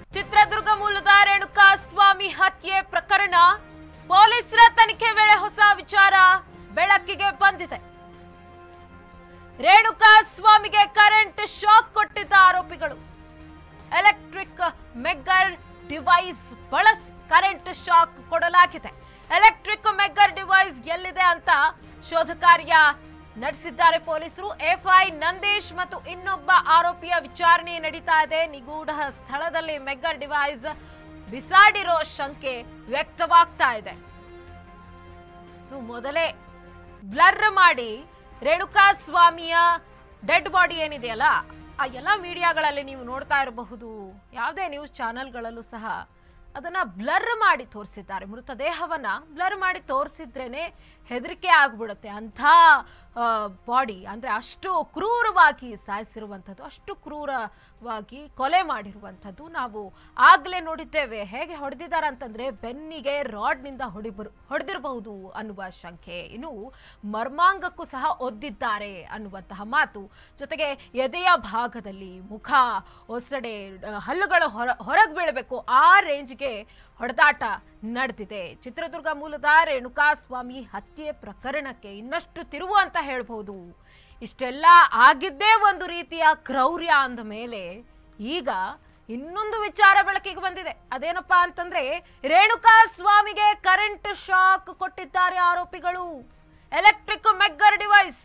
ಚಿತ್ರದುರ್ಗ ಮೂಲದ ರೇಣುಕಾ ಸ್ವಾಮಿ ಹತ್ಯೆ ಪ್ರಕರಣ ಪೊಲೀಸರ ತನಿಖೆ ವೇಳೆ ಹೊಸ ವಿಚಾರ ಬೆಳಕಿಗೆ ಬಂದಿದೆ ರೇಣುಕಾ ಸ್ವಾಮಿಗೆ ಕರೆಂಟ್ ಶಾಕ್ ಕೊಟ್ಟಿದ್ದ ಆರೋಪಿಗಳು ಎಲೆಕ್ಟ್ರಿಕ್ ಮೆಗ್ಗರ್ ಡಿವೈಸ್ ಬಳಸಿ ಕರೆಂಟ್ ಶಾಕ್ ಕೊಡಲಾಗಿದೆ ಎಲೆಕ್ಟ್ರಿಕ್ ಮೆಗ್ಗರ್ ಡಿವೈಸ್ ಎಲ್ಲಿದೆ ಅಂತ ಶೋಧ ಕಾರ್ಯ ನಡೆಸಿದ್ದಾರೆ ಪೊಲೀಸರು ಎಫ್ಐ ನಂದೀಶ್ ಮತ್ತು ಇನ್ನೊಬ್ಬ ಆರೋಪಿಯ ವಿಚಾರಣೆ ನಡೀತಾ ಇದೆ ನಿಗೂಢ ಸ್ಥಳದಲ್ಲಿ ಮೆಗ್ಗರ್ ಡಿವೈಸ್ ಬಿಸಾಡಿರೋ ಶಂಕೆ ವ್ಯಕ್ತವಾಗ್ತಾ ಇದೆ ಇನ್ನು ಮೊದಲೇ ಬ್ಲರ್ ಮಾಡಿ ರೇಣುಕಾ ಸ್ವಾಮಿಯ ಡೆಡ್ ಬಾಡಿ ಏನಿದೆಯಲ್ಲ ಆ ಎಲ್ಲ ಮೀಡಿಯಾಗಳಲ್ಲಿ ನೀವು ನೋಡ್ತಾ ಇರಬಹುದು ಯಾವುದೇ ನ್ಯೂಸ್ ಚಾನೆಲ್ಗಳಲ್ಲೂ ಸಹ ಅದನ್ನ ಬ್ಲರ್ ಮಾಡಿ ತೋರಿಸಿದ್ದಾರೆ ಮೃತದೇಹವನ್ನ ಬ್ಲರ್ ಮಾಡಿ ತೋರಿಸಿದ್ರೇನೆ ಹೆದರಿಕೆ ಆಗ್ಬಿಡುತ್ತೆ ಅಂಥ ಬಾಡಿ ಅಂದ್ರೆ ಅಷ್ಟು ಕ್ರೂರವಾಗಿ ಸಾಯಿಸಿರುವಂಥದ್ದು ಅಷ್ಟು ಕ್ರೂರವಾಗಿ ಕೊಲೆ ಮಾಡಿರುವಂಥದ್ದು ನಾವು ಆಗ್ಲೇ ನೋಡಿದ್ದೇವೆ ಹೇಗೆ ಹೊಡೆದಿದ್ದಾರೆ ಅಂತಂದ್ರೆ ಬೆನ್ನಿಗೆ ರಾಡ್ನಿಂದ ಹೊಡಿಬರು ಹೊಡೆದಿರಬಹುದು ಅನ್ನುವ ಶಂಕೆ ಇನ್ನು ಮರ್ಮಾಂಗಕ್ಕೂ ಸಹ ಒದ್ದಿದ್ದಾರೆ ಅನ್ನುವಂತಹ ಮಾತು ಜೊತೆಗೆ ಎದೆಯ ಭಾಗದಲ್ಲಿ ಮುಖ ಒಸಡೆ ಆ, ಹಲ್ಲುಗಳು ಹೊರ ಹೊರಗೆ ಬೀಳಬೇಕು ಆ ರೇಂಜ್ಗೆ ಹೊಡೆದಾಟ ನಡೆದಿದೆ ಚಿತ್ರದುರ್ಗ ಮೂಲದ ರೇಣುಕಾ ಸ್ವಾಮಿ ಹತ್ಯೆ ಪ್ರಕರಣಕ್ಕೆ ಇನ್ನಷ್ಟು ತಿರುವು ಅಂತ ಹೇಳ್ಬಹುದು ಇಷ್ಟೆಲ್ಲ ಆಗಿದ್ದೇ ಒಂದು ರೀತಿಯ ಕ್ರೌರ್ಯ ಅಂದ ಮೇಲೆ ಈಗ ಇನ್ನೊಂದು ವಿಚಾರ ಬೆಳಕಿಗೆ ಬಂದಿದೆ ಅದೇನಪ್ಪಾ ಅಂತಂದ್ರೆ ರೇಣುಕಾ ಸ್ವಾಮಿಗೆ ಕರೆಂಟ್ ಶಾಕ್ ಕೊಟ್ಟಿದ್ದಾರೆ ಆರೋಪಿಗಳು ಎಲೆಕ್ಟ್ರಿಕ್ ಮೆಗ್ಗರ್ ಡಿವೈಸ್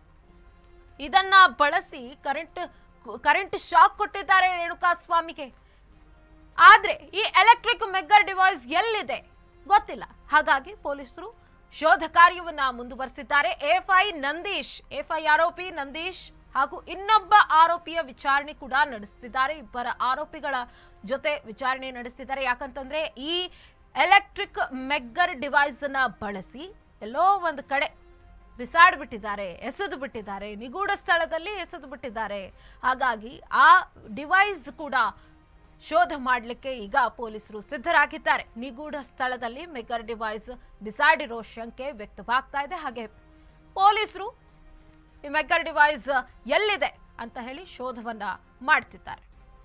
ಇದನ್ನ ಬಳಸಿ ಕರೆಂಟ್ ಕರೆಂಟ್ ಶಾಕ್ ಕೊಟ್ಟಿದ್ದಾರೆ ರೇಣುಕಾ ಸ್ವಾಮಿಗೆ ಆದ್ರೆ ಈ ಎಲೆಕ್ಟ್ರಿಕ್ ಮೆಗ್ಗರ್ ಡಿವೈಸ್ ಎಲ್ಲಿದೆ ಗೊತ್ತಿಲ್ಲ ಹಾಗಾಗಿ ಪೊಲೀಸರು ಶೋಧ ಕಾರ್ಯವನ್ನ ಮುಂದುವರೆಸಿದ್ದಾರೆ ಎಫ್ಐ ನಂದೀಶ್ ಎಫ್ಐ ಆರೋಪಿ ನಂದೀಶ್ ಹಾಗೂ ಇನ್ನೊಬ್ಬ ಆರೋಪಿಯ ವಿಚಾರಣೆ ಕೂಡ ನಡೆಸ್ತಿದ್ದಾರೆ ಇಬ್ಬರ ಆರೋಪಿಗಳ ಜೊತೆ ವಿಚಾರಣೆ ನಡೆಸ್ತಿದ್ದಾರೆ ಯಾಕಂತಂದ್ರೆ ಈ ಎಲೆಕ್ಟ್ರಿಕ್ ಮೆಗ್ಗರ್ ಡಿವೈಸ್ ಅನ್ನ ಬಳಸಿ ಎಲ್ಲೋ ಒಂದು ಕಡೆ ಬಿಸಾಡ್ಬಿಟ್ಟಿದ್ದಾರೆ ಎಸೆದು ಬಿಟ್ಟಿದ್ದಾರೆ ನಿಗೂಢ ಸ್ಥಳದಲ್ಲಿ ಎಸೆದು ಬಿಟ್ಟಿದ್ದಾರೆ ಹಾಗಾಗಿ ಆ ಡಿವೈಸ್ ಕೂಡ ಶೋಧ ಮಾಡಲಿಕ್ಕೆ ಈಗ ಪೊಲೀಸರು ಸಿದ್ಧರಾಗಿದ್ದಾರೆ ನಿಗೂಢ ಸ್ಥಳದಲ್ಲಿ ಮೆಗರ್ ಡಿವೈಸ್ ಬಿಸಾಡಿರೋ ಶಂಕೆ ವ್ಯಕ್ತವಾಗ್ತಾ ಇದೆ ಹಾಗೆ ಪೊಲೀಸರು ಈ ಮೆಗರ್ ಡಿವೈಸ್ ಎಲ್ಲಿದೆ ಅಂತ ಹೇಳಿ ಶೋಧವನ್ನ ಮಾಡ್ತಿದ್ದಾರೆ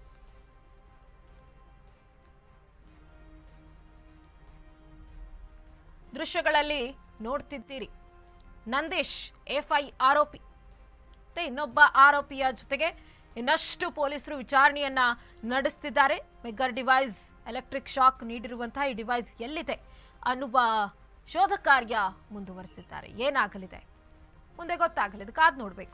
ದೃಶ್ಯಗಳಲ್ಲಿ ನೋಡ್ತಿದ್ದೀರಿ ನಂದೀಶ್ ಎಫ್ಐ ಆರೋಪಿ ಮತ್ತೆ ಇನ್ನೊಬ್ಬ ಆರೋಪಿಯ ಜೊತೆಗೆ ಇನ್ನಷ್ಟು ಪೊಲೀಸರು ವಿಚಾರಣೆಯನ್ನ ನಡೆಸ್ತಿದ್ದಾರೆ ಮೆಗರ್ ಡಿವೈಸ್ ಎಲೆಕ್ಟ್ರಿಕ್ ಶಾಕ್ ನೀಡಿರುವಂತಹ ಈ ಡಿವೈಸ್ ಎಲ್ಲಿದೆ ಅನ್ನುವ ಶೋಧ ಕಾರ್ಯ ಮುಂದುವರಿಸಿದ್ದಾರೆ ಏನಾಗಲಿದೆ ಮುಂದೆ ಗೊತ್ತಾಗಲಿದೆ ಕಾದ್ ನೋಡ್ಬೇಕು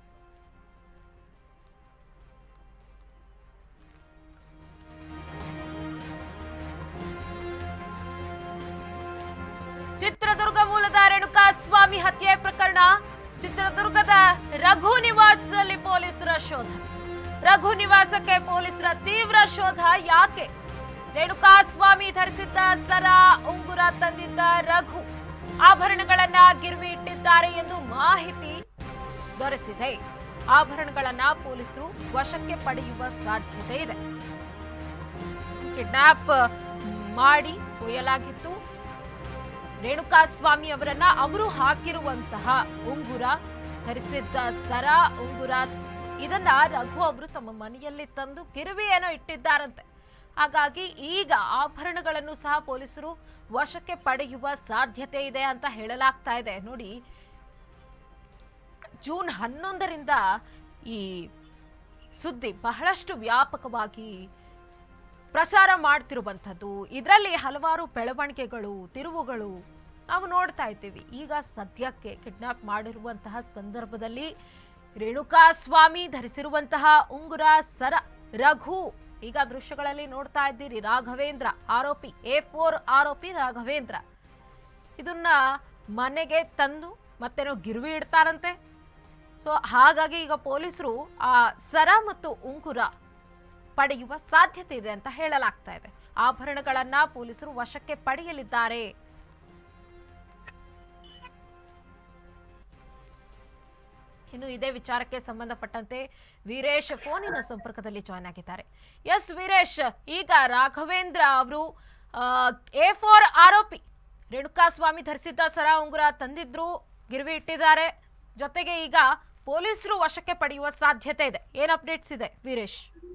ಚಿತ್ರದುರ್ಗ ಮೂಲದ ರೇಣುಕಾ ಸ್ವಾಮಿ ಹತ್ಯೆ ಪ್ರಕರಣ ಚಿತ್ರದುರ್ಗದ ರಘು ನಿವಾಸದಲ್ಲಿ ಪೊಲೀಸರ ಶೋಧ ರಘು ನಿವಾಸಕ್ಕೆ ಪೊಲೀಸರ ತೀವ್ರ ಶೋಧ ಯಾಕೆ ರೇಣುಕಾ ಸ್ವಾಮಿ ಧರಿಸಿದ್ದ ಸರ ಉಂಗುರ ತಂದಿದ್ದ ರಘು ಆಭರಣಗಳನ್ನ ಗಿರ್ವಿ ಇಟ್ಟಿದ್ದಾರೆ ಎಂದು ಮಾಹಿತಿ ದೊರೆತಿದೆ ಆಭರಣಗಳನ್ನ ಪೊಲೀಸರು ವಶಕ್ಕೆ ಪಡೆಯುವ ಸಾಧ್ಯತೆ ಇದೆ ಕಿಡ್ನಾಪ್ ಮಾಡಿ ಒಯ್ಯಲಾಗಿತ್ತು ರೇಣುಕಾ ಸ್ವಾಮಿ ಅವರನ್ನ ಅವರು ಹಾಕಿರುವಂತಹ ಉಂಗುರ ಧರಿಸಿದ್ದ ಸರ ಉಂಗುರ ಇದನ್ನ ರಘು ಅವರು ತಮ್ಮ ಮನೆಯಲ್ಲಿ ತಂದು ಗಿರುವಿ ಏನೋ ಇಟ್ಟಿದ್ದಾರಂತೆ ಹಾಗಾಗಿ ಈಗ ಆಭರಣಗಳನ್ನು ಸಹ ಪೊಲೀಸರು ವಶಕ್ಕೆ ಪಡೆಯುವ ಸಾಧ್ಯತೆ ಇದೆ ಅಂತ ಹೇಳಲಾಗ್ತಾ ಇದೆ ನೋಡಿ ಜೂನ್ ಹನ್ನೊಂದರಿಂದ ಈ ಸುದ್ದಿ ಬಹಳಷ್ಟು ವ್ಯಾಪಕವಾಗಿ ಪ್ರಸಾರ ಮಾಡ್ತಿರುವಂಥದ್ದು ಇದರಲ್ಲಿ ಹಲವಾರು ಬೆಳವಣಿಗೆಗಳು ತಿರುವುಗಳು ನಾವು ನೋಡ್ತಾ ಇದ್ದೀವಿ ಈಗ ಸದ್ಯಕ್ಕೆ ಕಿಡ್ನಾಪ್ ಮಾಡಿರುವಂತಹ ಸಂದರ್ಭದಲ್ಲಿ ರೇಣುಕಾ ಸ್ವಾಮಿ ಧರಿಸಿರುವಂತಹ ಉಂಗುರ ಸರ ರಘು ಈಗ ದೃಶ್ಯಗಳಲ್ಲಿ ನೋಡ್ತಾ ಇದ್ದೀರಿ ರಾಘವೇಂದ್ರ ಆರೋಪಿ ಎ ಫೋರ್ ಆರೋಪಿ ರಾಘವೇಂದ್ರ ಇದನ್ನ ಮನೆಗೆ ತಂದು ಮತ್ತೇನೋ ಗಿರ್ವಿ ಇಡ್ತಾರಂತೆ ಸೊ ಹಾಗಾಗಿ ಈಗ ಪೊಲೀಸರು ಆ ಸರ ಮತ್ತು ಉಂಗುರ ಪಡೆಯುವ ಸಾಧ್ಯತೆ ಇದೆ ಅಂತ ಹೇಳಲಾಗ್ತಾ ಇದೆ ಆಭರಣಗಳನ್ನ ಪೊಲೀಸರು ವಶಕ್ಕೆ ಪಡೆಯಲಿದ್ದಾರೆ ಇನ್ನು ಇದೇ ವಿಚಾರಕ್ಕೆ ಸಂಬಂಧಪಟ್ಟಂತೆ ವೀರೇಶ್ ಫೋನಿನ ಸಂಪರ್ಕದಲ್ಲಿ ಜಾಯ್ನ್ ಆಗಿದ್ದಾರೆ ಎಸ್ ವೀರೇಶ್ ಈಗ ರಾಘವೇಂದ್ರ ಅವರು ಎ ಫೋರ್ ಆರೋಪಿ ರೇಣುಕಾ ಸ್ವಾಮಿ ಧರಿಸಿದ್ದ ಸರ ಉಂಗುರ ತಂದಿದ್ರು ಗಿರ್ವಿ ಇಟ್ಟಿದ್ದಾರೆ ಜೊತೆಗೆ ಈಗ ಪೊಲೀಸರು ವಶಕ್ಕೆ ಪಡೆಯುವ ಸಾಧ್ಯತೆ ಇದೆ ಏನ್ ಅಪ್ಡೇಟ್ಸ್ ಇದೆ ವೀರೇಶ್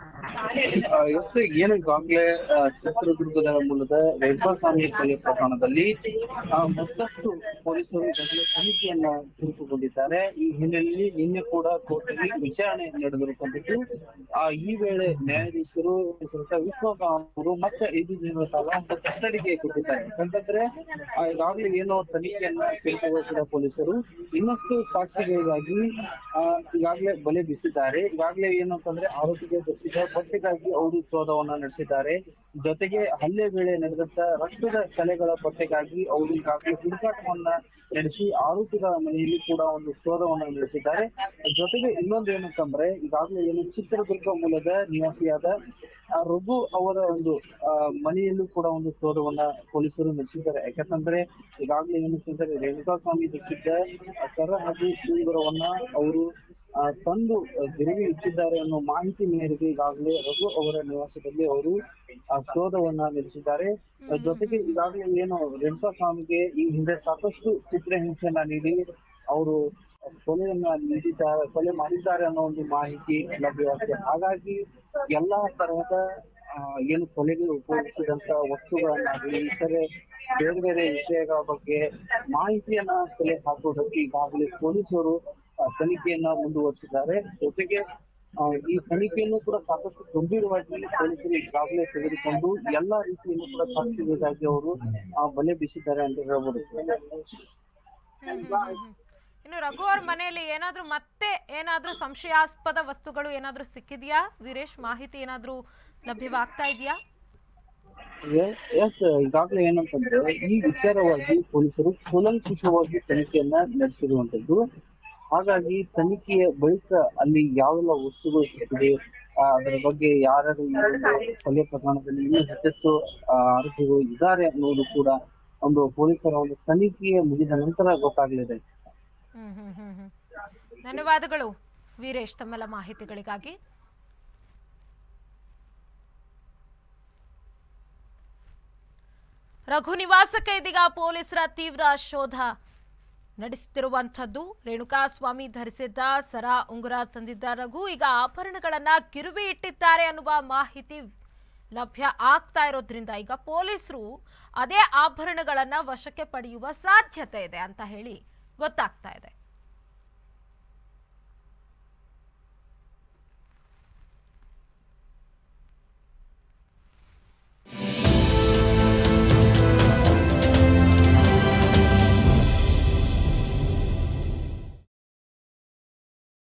ಆ, ಎಸ್ ಏನು ಈಗಾಗಲೇ ಆ, ಚಿತ್ರದುರ್ಗದ ಮೂಲದ ರೇಣುಕಾಸ್ವಾಮಿ ಕೊಲೆ ಪ್ರಕರಣದಲ್ಲಿ ಆ, ಮತ್ತಷ್ಟು ಪೊಲೀಸರು ಈಗಾಗಲೇ ತನಿಖೆಯನ್ನ ಚುರುಕುಗೊಂಡಿದ್ದಾರೆ ಈ ಹಿನ್ನೆಲೆಯಲ್ಲಿ ನಿನ್ನೆ ಕೂಡ ಕೋರ್ಟ್ನಲ್ಲಿ ವಿಚಾರಣೆ ನಡೆದಿರುವಂತದ್ದು ಆ ಈ ವೇಳೆ ನ್ಯಾಯಾಧೀಶರು ಶ್ರೀಯುತ ವಿಶ್ವನಾಥ್ ಅವರು ಮತ್ತೆ ಐದು ದಿನಗಳ ಕಾಲ ಒಂದು ಕಸ್ಟಡಿಗೆ ಕೊಟ್ಟಿದ್ದಾರೆ ಯಾಕಂತಂದ್ರೆ ಆ, ಈಗಾಗಲೇ ಏನೋ ತನಿಖೆಯನ್ನ ಚುರುಕುಗೊಳಿಸಿದ ಪೊಲೀಸರು ಇನ್ನಷ್ಟು ಸಾಕ್ಷಿಗಳಿಗಾಗಿ ಆ, ಈಗಾಗಲೇ ಬಲೆ ಬೀಸಿದ್ದಾರೆ ಈಗಾಗಲೇ ಏನು ಅಂತಂದ್ರೆ ಆರೋಪಿಗೆ ಧರಿಸಿದ ಬಟ್ಟೆಗಾಗಿ ಅವರು ಶೋಧವನ್ನ ನಡೆಸಿದ್ದಾರೆ ಜೊತೆಗೆ ಹಲ್ಲೆ ವೇಳೆ ನಡೆದಂತ ರಕ್ತದ ಕಲೆಗಳ ಪತ್ತೆಗಾಗಿ ಅವರು ಈಗಾಗಲೇ ಹುಡುಕಾಟವನ್ನ ನಡೆಸಿ ಆರೋಪಿಗಳ ಮನೆಯಲ್ಲಿ ಕೂಡ ಒಂದು ಶೋಧವನ್ನ ನಡೆಸಿದ್ದಾರೆ ಜೊತೆಗೆ ಇನ್ನೊಂದು ಏನಂತಂದ್ರೆ ಈಗಾಗಲೇ ಏನು ಚಿತ್ರದುರ್ಗ ಮೂಲದ ನಿವಾಸಿಯಾದ ಆ ರಘು ಅವರ ಒಂದು ಆ, ಮನೆಯಲ್ಲೂ ಕೂಡ ಒಂದು ಶೋಧವನ್ನ ಪೊಲೀಸರು ನಡೆಸಿದ್ದಾರೆ ಯಾಕಂತಂದ್ರೆ ಈಗಾಗಲೇ ಏನಂತಂದ್ರೆ ರೇಣುಕಾಸ್ವಾಮಿ ಧರಿಸಿದ್ದ ಆ ಸರ ಹಾಗೂ ಉಂಗುರವನ್ನ ಅವರು ಆ, ತಂದು ಆ, ಗಿರವಿ ಇಟ್ಟಿದ್ದಾರೆ ಅನ್ನೋ ಮಾಹಿತಿ ಮೇರೆಗೆ ಈಗಾಗಲೇ ರಘು ಅವರ ನಿವಾಸದಲ್ಲಿ ಅವರು ಆ ಶೋಧವನ್ನ ನಡೆಸಿದ್ದಾರೆ ಆ, ಜೊತೆಗೆ ಈಗಾಗಲೇ ಏನು ರೇಣುಕಾಸ್ವಾಮಿಗೆ ಈ ಹಿಂದೆ ಸಾಕಷ್ಟು ಚಿತ್ರಹಿಂಸೆಯನ್ನ ನೀಡಿ ಅವರು ಕೊಲೆಯನ್ನ ನೀಡಿದ್ದಾರೆ ಕೊಲೆ ಮಾಡಿದ್ದಾರೆ ಅನ್ನೋ ಒಂದು ಮಾಹಿತಿ ಲಭ್ಯವಾಗಿದೆ ಹಾಗಾಗಿ ಎಲ್ಲಾ ತರಹದ ಆ, ಏನು ಕೊಲೆಗೆ ಉಪಯೋಗಿಸಿದಂತ ವಸ್ತುಗಳನ್ನಾಗಲಿ ಇತರೆ ಬೇರೆ ಬೇರೆ ವಿಷಯಗಳ ಬಗ್ಗೆ ಮಾಹಿತಿಯನ್ನ ಕಲೆ ಹಾಕುವುದಕ್ಕೆ ಈಗಾಗಲೇ ಪೊಲೀಸರು ಆ, ತನಿಖೆಯನ್ನ ಮುಂದುವರಿಸಿದ್ದಾರೆ ಜೊತೆಗೆ ಆ, ಈ ತನಿಖೆಯನ್ನು ಕೂಡ ಸಾಕಷ್ಟು ಗಂಭೀರವಾಗಿ ಪೊಲೀಸರು ಈಗಾಗಲೇ ತೆಗೆದುಕೊಂಡು ಎಲ್ಲಾ ರೀತಿಯಲ್ಲೂ ಕೂಡ ಸಾಕ್ಷಿಗಳಿಗಾಗಿ ಅವರು ಆ, ಬಲೆ ಬೀಸಿದ್ದಾರೆ ಅಂತ ಹೇಳ್ಬೋದು ಹ್ಮ್, ಹ್ಮ್, ಹ್ಮ್, ಹ್ಮ್. ಇನ್ನು ರಘು ಅವ್ರ ಮನೆಯಲ್ಲಿ ಏನಾದ್ರೂ ಮತ್ತೆ ಏನಾದ್ರೂ ಸಂಶಯಾಸ್ಪದ ವಸ್ತುಗಳು ಏನಾದ್ರೂ ಸಿಕ್ಕಿದ್ಯಾ ವೀರೇಶ್ ಮಾಹಿತಿ ಏನಾದ್ರೂ ಲಭ್ಯವಾಗ್ತಾ ಇದೆಯಾ ಎಸ್ ಈಗಾಗಲೇ ಏನಂತಂದ್ರೆ ಈ ವಿಚಾರವಾಗಿ ಪೊಲೀಸರು ಕೂಲಂಕುಷವಾಗಿ ತನಿಖೆಯನ್ನ ನಡೆಸಿರುವಂತದ್ದು ಹಾಗಾಗಿ ತನಿಖೆಯ ಬಳಿಕ ಅಲ್ಲಿ ಯಾವೆಲ್ಲ ವಸ್ತುಗಳು ಸಿಕ್ಕಿದೆ ಆ, ಅದರ ಬಗ್ಗೆ ಯಾರ್ಯಾರು ಈ ಒಂದು ಕೊಲೆ ಪ್ರಕರಣದಲ್ಲಿ ಇನ್ನೂ ಹೆಚ್ಚೆಚ್ಚು ಆ, ಆರೋಪಿಗಳು ಇದ್ದಾರೆ ಅನ್ನೋದು ಕೂಡ ಒಂದು ಪೊಲೀಸರ ಒಂದು ತನಿಖೆ ಮುಗಿದ ನಂತರ ಗೊತ್ತಾಗಲಿದೆ ಹ್ಮ್ ಹ್ಮ್ ಹ್ಮ್ ಹ್ಮ್ ಧನ್ಯವಾದಗಳು ವೀರೇಶ್ ತಮ್ಮೆಲ್ಲ ಮಾಹಿತಿಗಳಿಗಾಗಿ ರಘು ನಿವಾಸಕ್ಕೆ ಇದೀಗ ಪೊಲೀಸರ ತೀವ್ರ ಶೋಧ ನಡೆಸುತ್ತಿರುವಂಥದ್ದು ರೇಣುಕಾಸ್ವಾಮಿ ಧರಿಸಿದ್ದ ಸರ ಉಂಗುರ ತಂದಿದ್ದ ರಘು ಈಗ ಆಭರಣಗಳನ್ನ ಗಿರುವಿ ಇಟ್ಟಿದ್ದಾರೆ ಅನ್ನುವ ಮಾಹಿತಿ ಲಭ್ಯ ಆಗ್ತಾ ಇರೋದ್ರಿಂದ ಈಗ ಪೊಲೀಸರು ಅದೇ ಆಭರಣಗಳನ್ನ ವಶಕ್ಕೆ ಪಡೆಯುವ ಸಾಧ್ಯತೆ ಇದೆ ಅಂತ ಹೇಳಿ ಗೊತ್ತಾಗ್ತಾ ಇದೆ